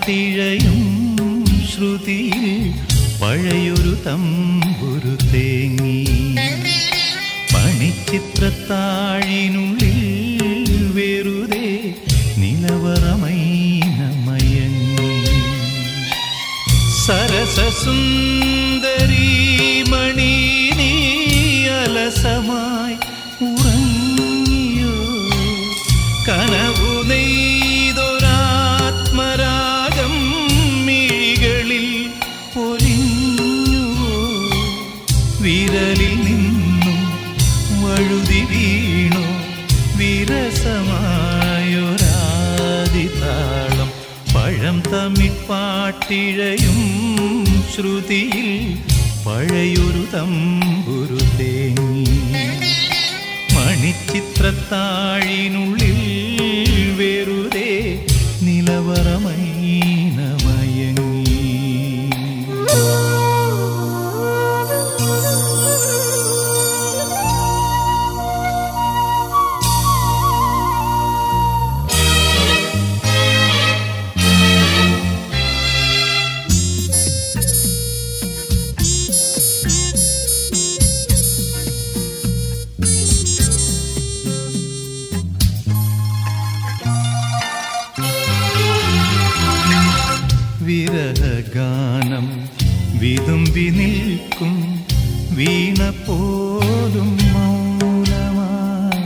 പാട്ടിഴയും ശ്രുതിയിൽ പഴയൊരു തമ്പുരു തേങ്ങി മണിച്ചിത്രത്താഴിനുള്ളിൽ വെറുതെ നിലവറമൈനമയങ്ങി സരസസുന്ദരീ മണി നീ അലസമായി ഉറങ്ങിയോ കനവു നെയ്തൊരാത്മരാഗം മിഴികളിൽ പൊലിഞ്ഞുവോ വിരലിൽ നിന്നും വഴുതി വീണു വിരസമായൊരാദിതാളം പഴം തമിഴ്പാട്ടിഴയും ശ്രുതിയിൽ പഴയൊരു തമ്പുരു തേങ്ങി മണിച്ചിത്രത്താഴിനുള്ളിൽ വെറുതെ നിലവറമൈനമയങ്ങി വിരഹഗാനം വിതുമ്പി നിൽക്കും വീണ പോലും മൗനമായി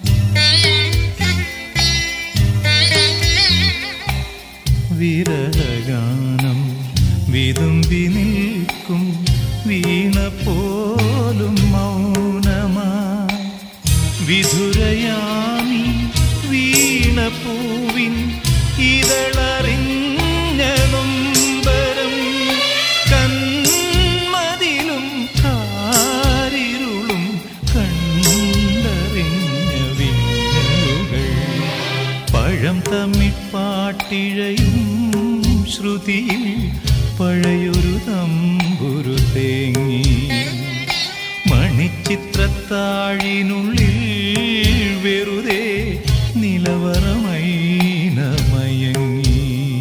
വിരഹഗാനം വിതുമ്പി നിൽക്കും വീണ പോലും മൗനമായി വിധുരയാമി വീണ പൂവിൻ ഇതളറിഞ്ഞ നൊമ്പരം കന്മതിലും കാരിരുളും കണ്ടറിഞ്ഞ വിങ്ങലുകൾ പഴം തമ്മിപ്പാട്ടിഴയും ശ്രുതിയിൽ പഴയൊരു തമ്പുരു തേങ്ങി മണിച്ചിത്രത്താഴിനുള്ളിൽ വെറുതെ നിലവറമൈനമയങ്ങി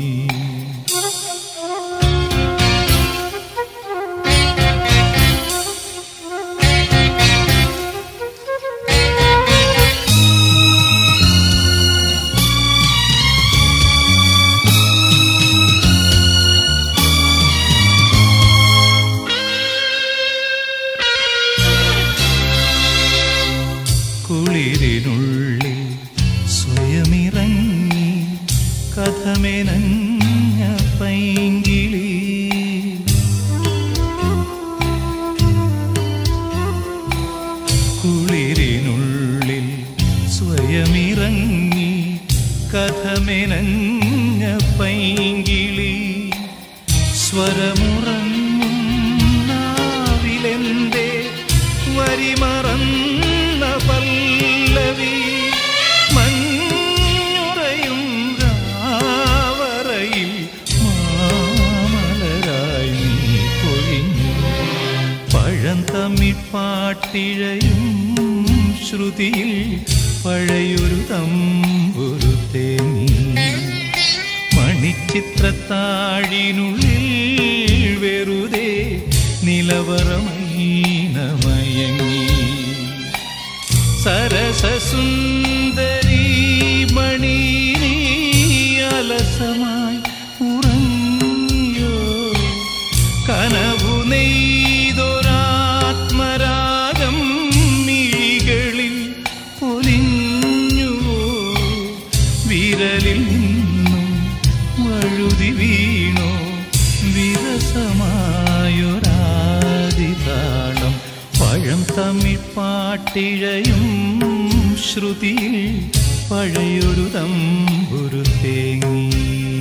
കുളിരിനുള്ളിൽ സ്വയമിറങ്ങി കഥമെനഞ്ഞ പൈങ്കിളി കുളിരിനുള്ളിൽ സ്വയമിറങ്ങി കഥമെനഞ്ഞ പൈങ്കിളി സ്വരമുറങ്ങും നാവിലെന്തേ വരിമറന്ന പല്ലവി മഞ്ഞുറയും രാവറയിൽ മാമലരായി നീ പൊഴിഞ്ഞു പഴം തമ്മിപ്പാട്ടിഴയും ശ്രുതിയിൽ പഴയൊരു തമ്പുരു തേങ്ങി മണിച്ചിത്രത്താഴിനുള്ളിൽ വെറുതെ നിലവറമൈനമയങ്ങി സരസസുന്ദരീ മണി നീ അലസമായി ഉറങ്ങിയോ കനവു നെയ്തൊരാത്മരാഗം മിഴികളിൽ പൊലിഞ്ഞുവോ വിരലിൽ നിന്നും വഴുതി വീണോ വിരസമായൊരാദിതാളം പഴം തമിഴ്പാട്ടിഴയും ശ്രുതിയിൽ പഴയൊരു തമ്പുരു തേങ്ങി